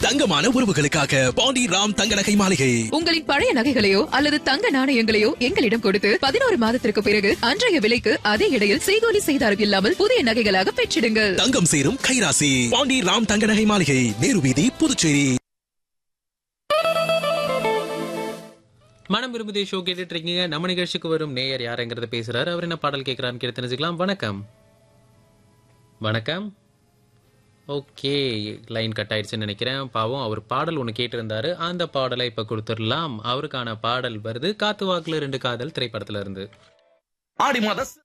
தங்கமான உறவுகளுக்காக பாண்டி ராம் தங்க நகை மாளிகை உங்களின் பழைய நகைகளையோ அல்லது தங்க நாணயங்களையோ எங்களிடம் கொடுத்து பதினோரு மாதத்திற்கு பிறகு அன்றைய விலைக்கு அதே இடையில் செய்கூலி செய்தாரம் இல்லாமல் புதிய நகைகளாக பெற்றிடுங்கள் தங்கம் சேரும் கைராசி பாண்டி ராம் தங்க நகை மாளிகை நேரு வீதி புதுச்சேரி மனம் விரும்புதே ஷோ கேட்டுட்டு இருக்கீங்க நம்ம நிகழ்ச்சிக்கு வரும் நேயர் யாருங்கிறத பேசுறாரு அவர் என்ன பாடல் கேட்கிறான்னு கேட்டு தெரிஞ்சுக்கலாம் வணக்கம் வணக்கம் ஓகே லைன் கட் ஆயிடுச்சுன்னு நினைக்கிறேன் பாவம் அவர் பாடல் ஒன்று கேட்டிருந்தாரு அந்த பாடலை இப்போ கொடுத்துடலாம் அவருக்கான பாடல் வருது காத்து வாக்குல ரெண்டு காதல் திரைப்படத்துல இருந்து ஆடி மாத